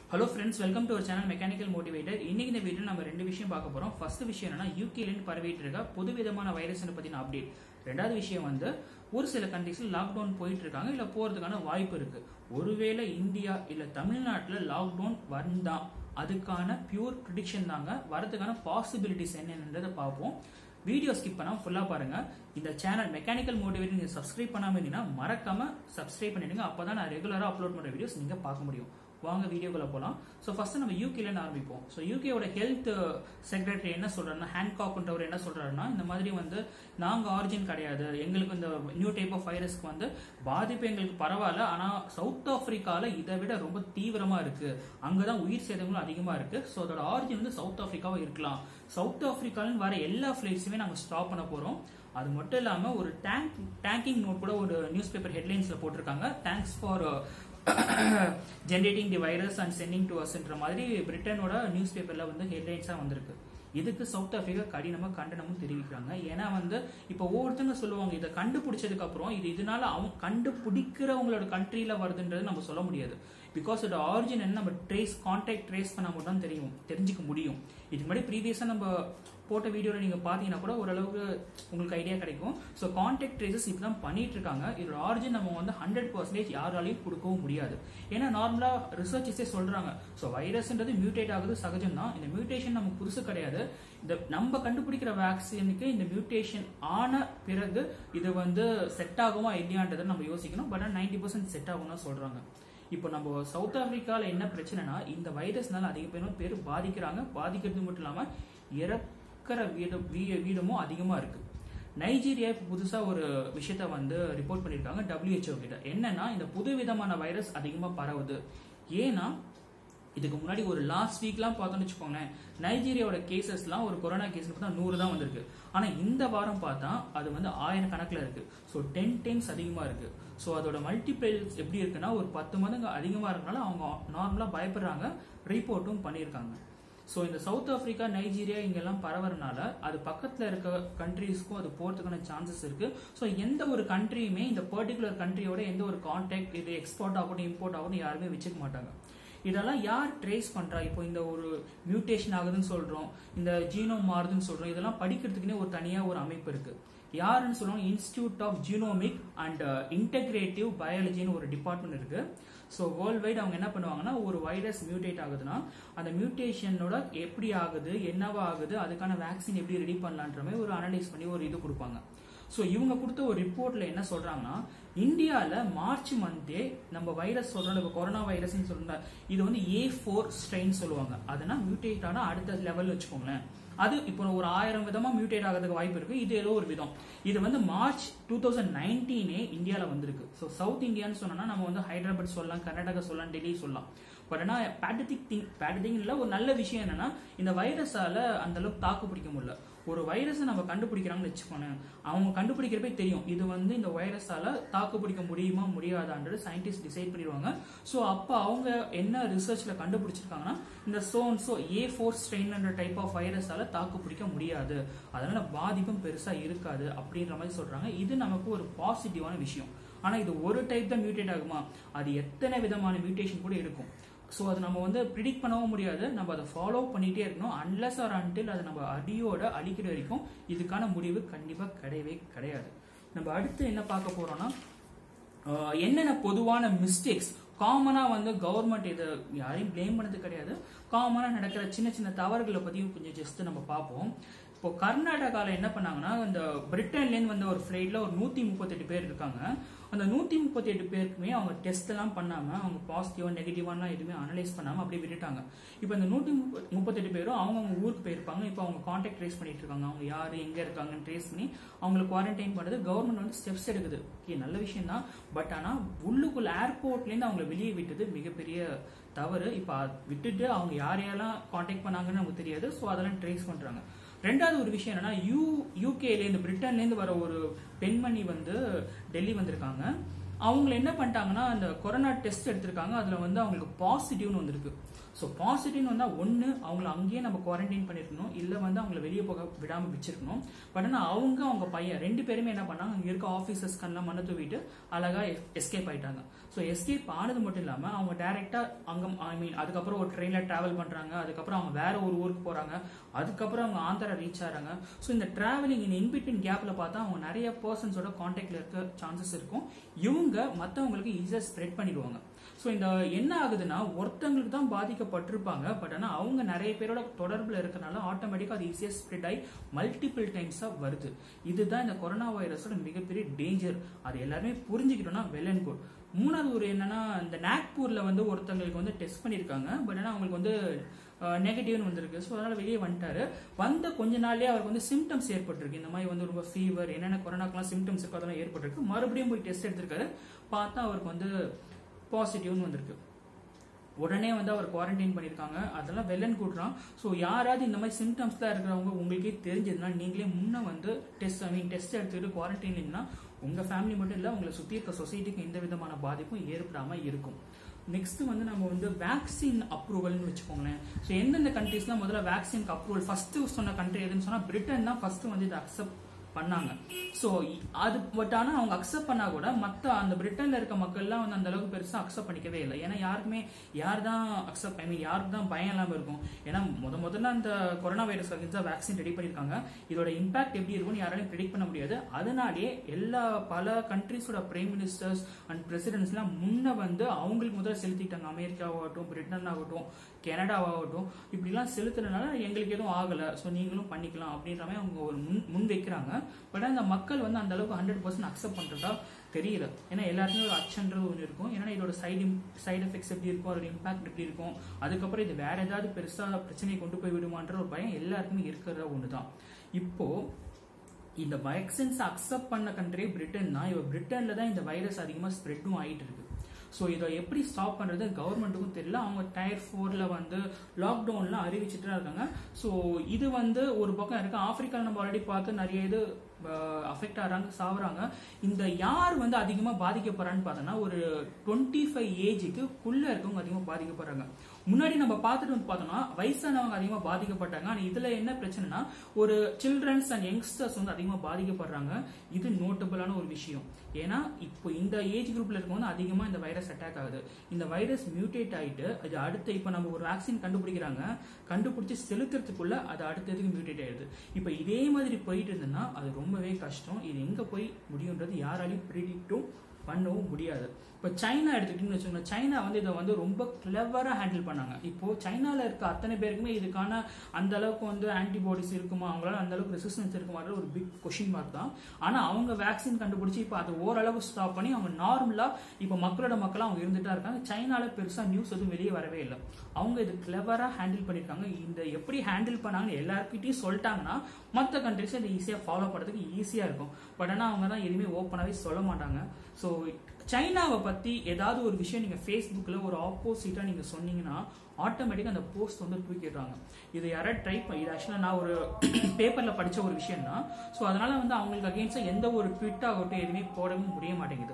hello friends welcome to ஒரு channel mechanical motivator இன்னைக்கு இந்த வீடியோ நம்ம ரெண்டு விஷயம் பார்க்க போறோம் ஃபர்ஸ்ட் விஷயம் என்னன்னா யூகேலேருந்து பரவிட்டு இருக்க புது விதமான வைரஸ் பத்தின அப்டேட் ரெண்டாவது விஷயம் வந்து ஒரு சில கண்ட்ரீஸ்ல லாக்டவுன் போயிட்டு இருக்காங்க இல்ல போறதுக்கான வாய்ப்பு இருக்கு ஒருவேளை இந்தியா இல்ல தமிழ்நாட்டுல லாக்டவுன் வந்தா அதுக்கான பியூர் ப்ரிடிக்ஷன் தாங்க வரதுக்கான பாசிபிலிட்டிஸ் என்னன்றதை பார்ப்போம் வீடியோ ஸ்கிப் பண்ணாம ஃபுல்லா பாருங்க இந்த சேனல் மெக்கானிக்கல் மோட்டிவேட் நீங்க சப்ஸ்கிரைப் பண்ணாம இருந்தீங்கன்னா மறக்காம சப்ஸ்கிரைப் பண்ணிடுங்க அப்பதான் நான் ரெகுலரா அப்லோட் பண்ற வீடியோஸ் நீங்க பார்க்க முடியும் வாங்க வீடியோக்குள்ள போலாம் ஸோ ஃபர்ஸ்ட் நம்ம யூகேல ஆரம்பிப்போம் ஸோ யூகேவோட ஹெல்த் செக்ரட்டரி என்ன சொல்றாருன்னா ஹேண்ட்காக்ன்றவர் என்ன சொல்றாருன்னா இந்த மாதிரி வந்து நாங்க ஆரிஜின் கிடையாது எங்களுக்கு இந்த நியூ டைப் ஆஃப் வைரஸ்க்கு வந்து பாதிப்பு எங்களுக்கு பரவாயில்ல ஆனா சவுத் ஆப்பிரிக்கால இதை விட ரொம்ப தீவிரமா இருக்கு அங்கதான் உயிர் சேதங்களும் அதிகமா இருக்கு ஸோ அதோட ஆரிஜின் வந்து சவுத் ஆப்பிரிக்காவா இருக்கலாம் சவுத் ஆப்பிரிக்கால வர எல்லா ஃபிளைட்ஸுமே நாங்க ஸ்டாப் பண்ண போறோம் அது மட்டும் இல்லாம ஒரு டேங்க் டேங்கிங் நோட் கூட ஒரு நியூஸ் பேப்பர் ஹெட்லைன்ஸ்ல போட்டிருக்காங்க thanks for generating the virus and sending to அஸ்ன்ற மாதிரி பிரிட்டனோட நியூஸ் பேப்பர்ல வந்து ஹெட்லைன்ஸா வந்திருக்கு இதுக்கு சவுத் ஆப்பிரிக்கா கடினமா கண்டனமும் தெரிவிக்கிறாங்க ஏன்னா வந்து இப்போ ஒவ்வொருத்தங்க சொல்லுவாங்க இதை கண்டுபிடிச்சதுக்கு அப்புறம் இது இதனால அவங்க கண்டுபிடிக்கிறவங்களோட கண்ட்ரியில வருதுன்றது நம்ம சொல்ல முடியாது பிகாஸ் இதோட ஆரிஜின் என்ன நம்ம ட்ரேஸ் கான்டாக்ட் ட்ரேஸ் பண்ண மட்டும் தான் தெரியும் தெரிஞ்சுக்க முடியும் இது மாதிரி ப்ரீவியஸா நம்ம போட்ட வீடியோல நீங்க பாத்தீங்கன்னா கூட ஓரளவுக்கு உங்களுக்கு ஐடியா கிடைக்கும் ஸோ கான்டாக்ட் ட்ரேசஸ் இப்பதான் பண்ணிட்டு இருக்காங்க இதோட ஆரிஜின் நம்ம வந்து ஹண்ட்ரட் பர்சன்டேஜ் யாராலையும் கொடுக்கவும் முடியாது ஏன்னா நார்மலா ரிசர்ச்சஸே சொல்றாங்க ஸோ வைரஸ்ன்றது மியூட்டேட் ஆகுது சகஜம் தான் இந்த மியூட்டேஷன் நமக்கு புதுசு கிடையாது இந்த நம்ம கண்டுபிடிக்கிற வேக்சினுக்கு இந்த மியூட்டேஷன் ஆன பிறகு இது வந்து செட் ஆகுமா இல்லையான்றதை நம்ம யோசிக்கணும் பட் நைன்டி பர்சன்ட் செட் ஆகும் தான் சொல்றாங்க இப்போ நம்ம சவுத் ஆப்பிரிக்கால என்ன பிரச்சனைனா இந்த வைரஸ்னால அதிக பேரும் பேர் பாதிக்கிறாங்க பாதிக்கிறது மட்டும் இல்லாம இறக்கிற வீதம் வீதமும் அதிகமா இருக்கு நைஜீரியா இப்போ புதுசா ஒரு விஷயத்த வந்து ரிப்போர்ட் பண்ணிருக்காங்க டபிள்யூஹெச்ஓ கிட்ட என்னன்னா இந்த புது விதமான வைரஸ் அதிகமா பரவுது ஏன்னா இதுக்கு முன்னாடி ஒரு லாஸ்ட் வீக்லாம் பார்த்தோம்னு வச்சுக்கோங்களேன் நைஜீரியாவோட கேசஸ்லாம் ஒரு கொரோனா கேஸ் பார்த்தா நூறு தான் வந்திருக்கு ஆனா இந்த வாரம் பார்த்தா அது வந்து ஆயிரம் கணக்குல இருக்கு ஸோ டென் டைம்ஸ் அதிகமா இருக்கு ஸோ அதோட மல்டிபிள்ஸ் எப்படி இருக்குன்னா ஒரு பத்து மடங்கு அதிகமா இருக்கனால அவங்க நார்மலா பயப்படுறாங்க ரிப்போர்ட்டும் பண்ணியிருக்காங்க ஸோ இந்த சவுத் ஆப்பிரிக்கா நைஜீரியா இங்கெல்லாம் பரவறனால அது பக்கத்தில் இருக்க கண்ட்ரீஸ்க்கும் அது போகிறதுக்கான சான்சஸ் இருக்கு ஸோ எந்த ஒரு கண்ட்ரியுமே இந்த பர்டிகுலர் கண்ட்ரியோட எந்த ஒரு கான்டாக்ட் இது எக்ஸ்போர்ட் ஆகட்டும் இம்போர்ட் ஆகட்டும் யாருமே வச்சுக்க மாட்டாங்க இதெல்லாம் யார் ட்ரேஸ் பண்றா இப்போ இந்த ஒரு மியூட்டேஷன் ஆகுதுன்னு சொல்றோம் இந்த ஜீனோம் மாறுதுன்னு சொல்றோம் இதெல்லாம் படிக்கிறதுக்குன்னே ஒரு தனியா ஒரு அமைப்பு இருக்கு யாருன்னு சொல்லுவோம் institute of genomic and integrative பயாலஜின்னு ஒரு டிபார்ட்மெண்ட் இருக்கு ஸோ வேர்ல்ட் வைட் அவங்க என்ன பண்ணுவாங்கன்னா ஒரு வைரஸ் மியூட்டேட் ஆகுதுன்னா அந்த மியூட்டேஷனோட எப்படி ஆகுது என்னவா ஆகுது அதுக்கான வேக்சின் எப்படி ரெடி பண்ணலான்ற மாதிரி ஒரு அனலைஸ் பண்ணி ஒரு இது கொடுப்பாங்க ஸோ இவங்க கொடுத்த ஒரு ரிப்போர்ட்ல என்ன சொல்றாங்கன்னா இந்தியாவில் மார்ச் மந்தே நம்ம வைரஸ் சொல்றோம் இப்போ கொரோனா வைரஸ் சொல்றோம் இது வந்து ஏ ஃபோர் ஸ்ட்ரெயின் சொல்லுவாங்க அதனால் மியூட்டேட் ஆனா அடுத்த லெவல் வச்சுக்கோங்களேன் அது இப்போ ஒரு ஆயிரம் விதமா மியூட்டேட் ஆகிறதுக்கு வாய்ப்பு இருக்கு இது ஏதோ ஒரு விதம் இது வந்து மார்ச் டூ தௌசண்ட் நைன்டீனே இந்தியாவில் வந்திருக்கு ஸோ சவுத் இந்தியான்னு சொன்னா நம்ம வந்து ஹைதராபாத் சொல்லலாம் கர்நாடகா சொல்லலாம் டெல்லி சொல்லலாம் பட் ஆனால் பேட்டதிக் திங் பேட்டதிக் இல்லை ஒரு நல்ல விஷயம் என்னன்னா இந்த வைரஸால அந்த அளவுக்கு தாக்கு பிடிக்க முடியல ஒரு வைரஸை நம்ம கண்டுபிடிக்கிறாங்கன்னு வச்சுக்கோங்க அவங்க கண்டுபிடிக்கிறப்பே தெரியும் இது வந்து இந்த வைரஸால தாக்கு பிடிக்க முடியுமா முடியாதான்றது சயின்டிஸ்ட் டிசைட் பண்ணிடுவாங்க ஸோ அப்போ அவங்க என்ன ரிசர்ச்ல கண்டுபிடிச்சிருக்காங்கன்னா இந்த சோன் so A four strain type of வைரஸால தாக்கு பிடிக்க முடியாது அதனால பாதிப்பும் பெருசா இருக்காது அப்படின்ற மாதிரி சொல்றாங்க இது நமக்கு ஒரு பாசிட்டிவான விஷயம் ஆனா இது ஒரு டைப் தான் மியூட்டேட் ஆகுமா அது எத்தனை விதமான மியூட்டேஷன் கூட இருக்கும் ஸோ அதை நம்ம வந்து ப்ரிடிக்ட் பண்ணவும் முடியாது நம்ம அதை ஃபாலோ பண்ணிட்டே இருக்கணும் அன்லஸ் ஆர் அன்டில் அதை நம்ம அடியோட அழிக்கிற வரைக்கும் இதுக்கான முடிவு கண்டிப்பாக கிடையவே கிடையாது நம்ம அடுத்து என்ன பார்க்க போறோம்னா என்னென்ன பொதுவான மிஸ்டேக்ஸ் காமனா வந்து கவர்மெண்ட் இதை யாரையும் பிளேம் பண்ணது கிடையாது காமனா நடக்கிற சின்ன சின்ன தவறுகளை பத்தியும் கொஞ்சம் ஜஸ்ட் நம்ம பார்ப்போம் இப்போ கர்நாடகாவில் என்ன பண்ணாங்கன்னா இந்த பிரிட்டன்லேருந்து வந்த ஒரு ஃப்ளைட்ல ஒரு நூத்தி முப்பத்தெட்டு பேர் இருக்காங்க அந்த நூத்தி முப்பத்தி எட்டு பேருக்குமே அவங்க டெஸ்ட் எல்லாம் பண்ணாம அவங்க பாசிட்டிவா நெகட்டிவாலாம் எதுவுமே அனலைஸ் பண்ணாம அப்படியே விட்டுட்டாங்க இப்போ இந்த நூத்தி முப்பத்தெட்டு பேரும் அவங்க அவங்க ஊருக்கு போயிருப்பாங்க இப்போ அவங்க கான்டாக்ட் ட்ரேஸ் பண்ணிட்டு இருக்காங்க அவங்க யாரு எங்க இருக்காங்கன்னு ட்ரேஸ் பண்ணி அவங்களை குவாரண்டைன் பண்றது கவர்மெண்ட் வந்து ஸ்டெப்ஸ் எடுக்குது ஓகே நல்ல விஷயம் தான் பட் ஆனா உள்ளுக்குள்ள ஏர்போர்ட்ல இருந்து அவங்களை வெளியே விட்டது மிகப்பெரிய தவறு இப்போ விட்டுட்டு அவங்க யார் யாரெல்லாம் கான்டாக்ட் பண்ணாங்கன்னு நமக்கு தெரியாது ஸோ அதெல்லாம் ட்ரேஸ் பண்றாங்க ரெண்டாவது ஒரு விஷயம் என்னன்னா யூ யூகேலேருந்து பிரிட்டன்லேருந்து வர ஒரு பெண்மணி வந்து டெல்லி வந்திருக்காங்க அவங்க என்ன பண்ணிட்டாங்கன்னா அந்த கொரோனா டெஸ்ட் எடுத்திருக்காங்க அதுல வந்து அவங்களுக்கு பாசிட்டிவ்னு வந்திருக்கு ஸோ பாசிட்டிவ்னு வந்தா ஒன்று அவங்கள அங்கேயே நம்ம குவாரண்டைன் பண்ணிருக்கணும் இல்லை வந்து அவங்கள வெளியே போக விடாம வச்சிருக்கணும் பட் ஆனால் அவங்க அவங்க பையன் ரெண்டு பேருமே என்ன பண்ணாங்க அங்கே இருக்க ஆஃபீஸர்ஸ்க்கெல்லாம் மண்ணை தூவிட்டு அழகா எஸ்கேப் ஆயிட்டாங்க ஸோ எஸ்கேப் ஆனது மட்டும் இல்லாமல் அவங்க டைரெக்டாக அங்கே ஐ மீன் அதுக்கப்புறம் ஒரு ட்ரெயினில் ட்ராவல் பண்ணுறாங்க அதுக்கப்புறம் அவங்க வேற ஒரு ஊருக்கு போகிறாங்க அதுக்கப்புறம் அவங்க ஆந்திரா ரீச் ஆகிறாங்க ஸோ இந்த ட்ராவலிங் இந்த இன்பிட்வீன் கேப்பில் பார்த்தா அவங்க நிறைய பர்சன்ஸோட காண்டாக்டில் இருக்க சான்சஸ் இருக்கும் இவங்க மற்றவங்களுக்கு ஈஸியாக ஸ்ப்ரெட் பண்ணிடுவாங்க ஸோ இந்த என்ன ஆகுதுன்னா ஒருத்தங்களுக்கு தான் பாதிக்கப்பட்டிருப்பாங்க பட் ஆனால் அவங்க நிறைய பேரோட தொடர்பில் இருக்கனால ஆட்டோமேட்டிக்காக அது ஈஸியாக ஸ்ப்ரெட் ஆகி மல்டிபிள் டைம்ஸாக வருது இதுதான் இந்த கொரோனா வைரஸோட மிகப்பெரிய டேஞ்சர் அது எல்லாருமே புரிஞ்சுக்கிட்டோம்னா வெல் அண்ட் குட் மூணாவது ஒரு என்னன்னா இந்த நாக்பூர்ல வந்து ஒருத்தங்களுக்கு வந்து டெஸ்ட் பண்ணியிருக்காங்க பட் ஆனால் அவங்களுக்கு வந்து நெகட்டிவ்னு வந்திருக்கு ஸோ அதனால வெளியே வந்துட்டாரு வந்த கொஞ்ச நாள்லயே அவருக்கு வந்து சிம்டம்ஸ் ஏற்பட்டிருக்கு இந்த மாதிரி வந்து ரொம்ப ஃபீவர் என்னென்ன கொரோனாக்கெல்லாம் சிம்டம்ஸ் இருக்கோ அதெல்லாம் ஏற்பட்டிருக்கு மறுபடியும் போய் டெஸ்ட் எடுத்திருக்காரு பார்த்தா அவருக்கு வந்து பாசிட்டிவ்னு வந்திருக்கு உடனே வந்து அவர் குவாரண்டைன் பண்ணியிருக்காங்க அதெல்லாம் வெல் அண்ட் குட்றான் ஸோ யாராவது இந்த மாதிரி சிம்டம்ஸ்லாம் இருக்கிறவங்க உங்களுக்கே தெரிஞ்சதுன்னா நீங்களே முன்ன வந்து டெஸ்ட் ஐ மீன் டெஸ்ட் எடுத்துக்கிட்டு குவாரண்டைன் இல்லைன்னா உங்கள் ஃபேமிலி மட்டும் இல்லை உங்களை சுற்றி இருக்க சொசைட்டிக்கு எந்த விதமான பாதிப்பும் ஏற்படாமல் இருக்கும் நெக்ஸ்ட் வந்து நம்ம வந்து வேக்சின் அப்ரூவல்னு வச்சுக்கோங்களேன் ஸோ எந்தெந்த கண்ட்ரீஸ்லாம் முதல்ல வேக்சினுக்கு அப்ரூவல் ஃபர்ஸ்ட் சொன்ன கண்ட்ரி எதுன்னு சொன்னால் பிரிட்டன் தான் ஃபர்ஸ்ட் வந்து இதை அக்செப்ட் பண்ணாங்க ஸோ அது பட் ஆனால் அவங்க அக்செப்ட் பண்ணா கூட மற்ற அந்த பிரிட்டன்ல இருக்க மக்கள்லாம் வந்து அந்த அளவுக்கு பெருசாக அக்செப்ட் பண்ணிக்கவே இல்லை ஏன்னா யாருக்குமே யார் தான் அக்செப்ட் ஐ மீன் யாருக்கு தான் பயம் இல்லாமல் இருக்கும் ஏன்னா முத முதல்ல அந்த கொரோனா வைரஸ் அகேன்ஸ்டாக வேக்சின் ரெடி பண்ணியிருக்காங்க இதோட இம்பாக்ட் எப்படி இருக்கும்னு யாராலையும் ப்ரெடிக்ட் பண்ண முடியாது அதனாலேயே எல்லா பல கண்ட்ரீஸோட பிரைம் மினிஸ்டர்ஸ் அண்ட் பிரசிடென்ட்ஸ்லாம் முன்ன வந்து அவங்களுக்கு முதல்ல செலுத்திட்டாங்க அமெரிக்காவாகட்டும் பிரிட்டன் ஆகட்டும் கனடாவாகட்டும் இப்படிலாம் செலுத்துறதுனால எங்களுக்கு எதுவும் ஆகலை ஸோ நீங்களும் பண்ணிக்கலாம் அப்படின்ற மாதிரி அவங்க ஒரு முன் முன் வைக்கிறாங்க பட் அந்த மக்கள் வந்து அந்த அளவுக்கு ஹண்ட்ரட் பர்சன்ட் அக்செப்ட் பண்ணுறதா தெரியல ஏன்னா எல்லாருக்குமே ஒரு அச்சன்றது ஒன்று இருக்கும் ஏன்னா இதோட சைடு சைடு எஃபெக்ட்ஸ் எப்படி இருக்கும் அதோட இம்பாக்ட் எப்படி இருக்கும் அதுக்கப்புறம் இது வேற ஏதாவது பெருசாக பிரச்சனையை கொண்டு போய் விடுமான்ற ஒரு பயம் எல்லாருக்குமே இருக்கிற ஒன்று தான் இப்போ இந்த வேக்சின்ஸ் அக்செப்ட் பண்ண கண்ட்ரி பிரிட்டன் தான் இப்போ பிரிட்டன்ல தான் இந்த வைரஸ் அதிகமாக ஸ்ப்ரெட்டும் ஆயிட்டு இருக்கு ஸோ இதை எப்படி ஸ்டாப் பண்ணுறது கவர்மெண்ட்டுக்கும் தெரியல அவங்க டயர் ஃபோரில் வந்து லாக்டவுன்லாம் அறிவிச்சுட்டு தான் இருக்காங்க ஸோ இது வந்து ஒரு பக்கம் இருக்கு ஆப்பிரிக்காவில் நம்ம ஆல்ரெடி பார்த்து நிறைய இது அஃபெக்ட் ஆகிறாங்க சாவுறாங்க இந்த யார் வந்து அதிகமாக பாதிக்கப்படுறான்னு பார்த்தோன்னா ஒரு டுவெண்ட்டி ஃபைவ் ஏஜுக்கு குள்ள இருக்கவங்க அதிகமாக பாதிக்கப்படுறாங்க முன்னாடி நம்ம பார்த்துட்டு வந்து பார்த்தோம்னா வயசானவங்க அதிகமாக பாதிக்கப்பட்டாங்க ஆனால் இதில் என்ன பிரச்சனைனா ஒரு சில்ட்ரன்ஸ் அண்ட் யங்ஸ்டர்ஸ் வந்து அதிகமாக பாதிக்கப்படுறாங்க இது நோட்டபிளான ஒரு விஷயம் ஏன்னா இப்போ இந்த ஏஜ் குரூப்ல இருக்கவங்க வந்து அதிகமாக இந்த வைரஸ் அட்டாக் ஆகுது இந்த வைரஸ் மியூட்டேட் ஆயிட்டு அது அடுத்து இப்போ நம்ம ஒரு வேக்சின் கண்டுபிடிக்கிறாங்க கண்டுபிடிச்சு செலுத்துறதுக்குள்ள அது அடுத்ததுக்கு மியூட்டேட் ஆயிடுது இப்போ இதே மாதிரி போயிட்டு இருந்ததுன்னா அது ரொம்பவே கஷ்டம் இது எங்க போய் முடியுன்றது யாராலையும் ப்ரிடிக்டும் பண்ணவும் முடியாது இப்போ சைனா எடுத்துக்கிட்டீங்கன்னு வச்சுக்கோங்க சைனா வந்து இதை வந்து ரொம்ப கிளவராக ஹேண்டில் பண்ணாங்க இப்போ சைனால இருக்க அத்தனை பேருக்குமே இதுக்கான அந்த அளவுக்கு வந்து ஆன்டிபாடிஸ் இருக்குமா அவங்களால அந்த அளவுக்கு ரெசிஸ்டன்ஸ் இருக்குமான்ற ஒரு பிக் கொஷின் மார்க் தான் ஆனால் அவங்க வேக்சின் கண்டுபிடிச்சி இப்போ அதை ஓரளவு ஸ்டாப் பண்ணி அவங்க நார்மலாக இப்போ மக்களோட மக்களாக அவங்க இருந்துட்டா இருக்காங்க சைனால பெருசாக நியூஸ் எதுவும் வெளியே வரவே இல்லை அவங்க இது கிளவராக ஹேண்டில் பண்ணியிருக்காங்க இந்த எப்படி ஹேண்டில் பண்ணாங்கன்னு எல்லாருக்கிட்டையும் சொல்லிட்டாங்கன்னா மற்ற கண்ட்ரிஸ் இதை ஈஸியாக ஃபாலோ பண்ணுறதுக்கு ஈஸியாக இருக்கும் பட் ஆனால் அவங்க தான் எதுவுமே ஓப்பனாகவே சொல்ல மாட்டாங்க ஸோ சைனாவை பற்றி ஏதாவது ஒரு விஷயம் நீங்கள் ஃபேஸ்புக்கில் ஒரு ஆப்போசிட்டாக நீங்கள் சொன்னீங்கன்னா ஆட்டோமேட்டிக்காக அந்த போஸ்ட் வந்து தூக்கிடுறாங்க இது யாராவது ட்ரை பண்ணி இது ஆக்சுவலாக நான் ஒரு பேப்பரில் படித்த ஒரு விஷயம் தான் ஸோ அதனால் வந்து அவங்களுக்கு அகேன்ஸ்டாக எந்த ஒரு ட்விட் ஆகட்டும் எதுவுமே போடவும் முடிய மாட்டேங்குது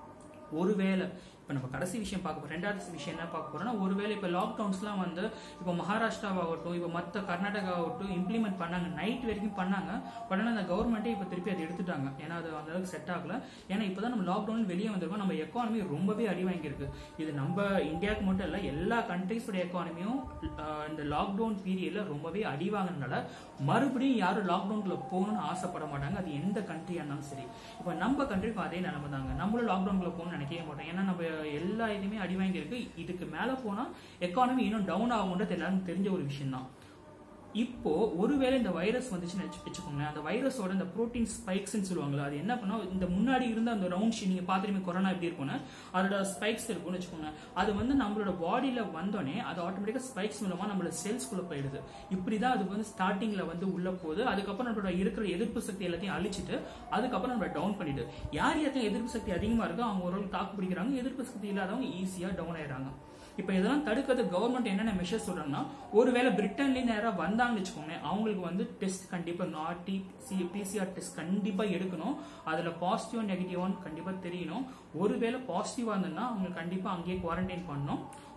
ஒருவேளை இப்போ நம்ம கடைசி விஷயம் பார்க்க போறோம் ரெண்டாவது விஷயம் என்ன பார்க்க போறோம்னா ஒருவேளை இப்போ லாக்டவுன்ஸ்லாம் வந்து இப்போ மகாராஷ்டிராவாகட்டும் இப்போ மற்ற கர்நாடகா ஆகட்டும் இம்ப்ளிமெண்ட் பண்ணாங்க நைட் வரைக்கும் பண்ணாங்க பட் ஆனால் அந்த கவர்மெண்ட்டே இப்போ திருப்பி அதை எடுத்துட்டாங்க ஏன்னா அது அந்த அளவுக்கு செட் ஆகல ஏன்னா இப்போ தான் நம்ம லாக்டவுன் வெளியே வந்திருக்கோம் நம்ம எக்கானமி ரொம்பவே அடி வாங்கியிருக்கு இது நம்ம இந்தியாவுக்கு மட்டும் இல்லை எல்லா கண்ட்ரீஸோட எக்கானமியும் இந்த லாக்டவுன் பீரியட்ல ரொம்பவே அடி வாங்கினால மறுபடியும் யாரும் லாக்டவுன்ல போகணும்னு ஆசைப்பட மாட்டாங்க அது எந்த கண்ட்ரியா இருந்தாலும் சரி இப்போ நம்ம கண்ட்ரிக்கும் அதே நிலைமை தாங்க நம்மளும் லாக்டவுன்ல போகணும்னு நினைக்கவே மாட்டோம் ஏன்னா நம்ம எல்லா இதுவுமே அடி வாங்கியிருக்கு இதுக்கு மேல போனா எக்கானமி இன்னும் டவுன் ஆகும்ன்றது எல்லாரும் தெரிஞ்ச ஒரு விஷயம் தான் இப்போ ஒருவேளை இந்த வைரஸ் வந்துச்சுன்னு வச்சு- வச்சுக்கோங்களேன் அந்த வைரஸோட இந்த புரோட்டீன் ஸ்பைக்ஸ்னு சொல்லுவாங்களா அது என்ன பண்ணா இந்த முன்னாடி இருந்த அந்த ரவுண்ட் ஷீட் நீங்க பாத்துருமே கொரோனா எப்படி இருக்கும்னு அதோட ஸ்பைக்ஸ் இருக்கும்னு வச்சுக்கோங்க அது வந்து நம்மளோட பாடியில வந்தோடனே அது ஆட்டோமேட்டிக்கா ஸ்பைக்ஸ் மூலமா நம்மளோட செல்ஸ்குள்ள போயிடுது இப்படிதான் அது வந்து ஸ்டார்டிங்ல வந்து உள்ள போகுது அதுக்கப்புறம் நம்மளோட இருக்கிற எதிர்ப்பு சக்தி எல்லாத்தையும் அழிச்சிட்டு அதுக்கப்புறம் நம்ம டவுன் பண்ணிடுது யார் யாருக்கு எதிர்ப்பு சக்தி அதிகமா இருக்கோ அவங்க ஓரளவுக்கு தாக்கு பிடிக்கிறாங்க எதிர்ப்பு சக்தி இல்லாதவங்க ஈஸியா டவுன் ஆயிடுறாங்க இப்போ இதெல்லாம் தடுக்கிறது கவர்மெண்ட் என்னென்ன மெஷர்ஸ் சொல்றாங்கன்னா ஒருவேளை பிரிட்டன்லேயே நேராக வந்தாங்கன்னு வச்சுக்கோங்களேன் அவங்களுக்கு வந்து டெஸ்ட் கண்டிப்பாக நாட்டி சி பிசிஆர் டெஸ்ட் கண்டிப்பாக எடுக்கணும் அதில் பாசிட்டிவ் நெகட்டிவான்னு கண்டிப்பாக தெரியணும் ஒருவேளை பாசிட்டிவாக இருந்ததுன்னா அவங்களுக்கு கண்டிப்பாக அங்கேயே குவாரண்டைன் பண்ணணும்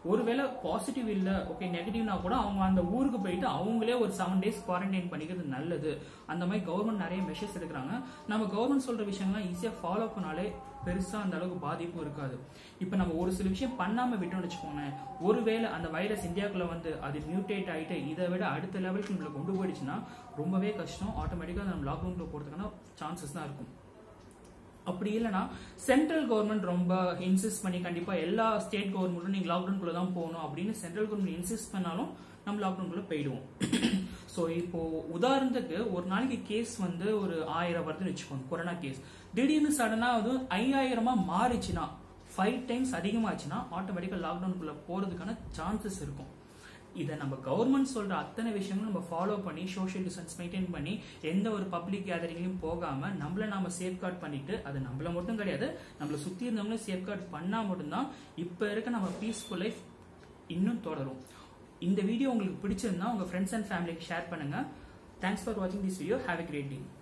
ஒருவேளை பாசிட்டிவ் இல்ல ஓகே நெகட்டிவ்னா கூட அவங்க அந்த ஊருக்கு போயிட்டு அவங்களே ஒரு செவன் டேஸ் குவாரண்டைன் பண்ணிக்கிறது நல்லது அந்த மாதிரி கவர்மெண்ட் நிறைய மெஷர்ஸ் எடுக்கிறாங்க நம்ம கவர்மெண்ட் சொல்ற விஷயங்கள்லாம் ஈஸியா ஃபாலோ பண்ணாலே பெருசா அந்த அளவுக்கு பாதிப்பும் இருக்காது இப்போ நம்ம ஒரு சில விஷயம் பண்ணாம விட்டோம்னு வச்சுக்கோங்களேன் ஒருவேளை அந்த வைரஸ் இந்தியாக்குள்ள வந்து அது மியூட்டேட் ஆயிட்டு இதை விட அடுத்த லெவலுக்கு நம்மள கொண்டு போயிடுச்சுன்னா ரொம்பவே கஷ்டம் ஆட்டோமேட்டிக்கா நம்ம லாக்டவுன்ல போறதுக்கான சான்சஸ் தான் இருக்கும் அப்படி இல்லைன்னா சென்ட்ரல் கவர்மெண்ட் ரொம்ப இன்சிஸ்ட் பண்ணி கண்டிப்பா எல்லா ஸ்டேட் கவர்மெண்ட்டும் நீங்க லாக்டவுன்குள்ள தான் போகணும் அப்படின்னு சென்ட்ரல் கவர்மெண்ட் இன்சிஸ்ட் பண்ணாலும் நம்ம லாக்டவுன்குள்ள போயிடுவோம் ஸோ இப்போ உதாரணத்துக்கு ஒரு நாளைக்கு கேஸ் வந்து ஒரு ஆயிரம் வருதுன்னு வச்சுக்கோங்க கொரோனா கேஸ் திடீர்னு சடனா அது ஐயாயிரமா மாறிச்சுன்னா ஃபைவ் டைம்ஸ் அதிகமாச்சுன்னா ஆட்டோமேட்டிக்கா லாக்டவுனுக்குள்ள போறதுக்கான சான்சஸ் இருக்கும் இதை நம்ம கவர்மெண்ட் சொல்ற அத்தனை விஷயங்களும் நம்ம ஃபாலோ பண்ணி சோஷியல் டிஸ்டன்ஸ் மெயின்டைன் பண்ணி எந்த ஒரு பப்ளிக் கேதரிங்லையும் போகாம நம்மள நாம சேஃப்கார்ட் பண்ணிட்டு அது நம்மள மட்டும் கிடையாது நம்மள சுத்தி இருந்தவங்களும் சேஃப்கார்ட் பண்ணா மட்டும்தான் இப்ப இருக்க நம்ம பீஸ்ஃபுல் லைஃப் இன்னும் தொடரும் இந்த வீடியோ உங்களுக்கு பிடிச்சிருந்தா உங்க ஃப்ரெண்ட்ஸ் அண்ட் ஃபேமிலிக்கு ஷேர் பண்ணுங்க தேங்க்ஸ் ஃபார் வாட்சிங் this video have a great day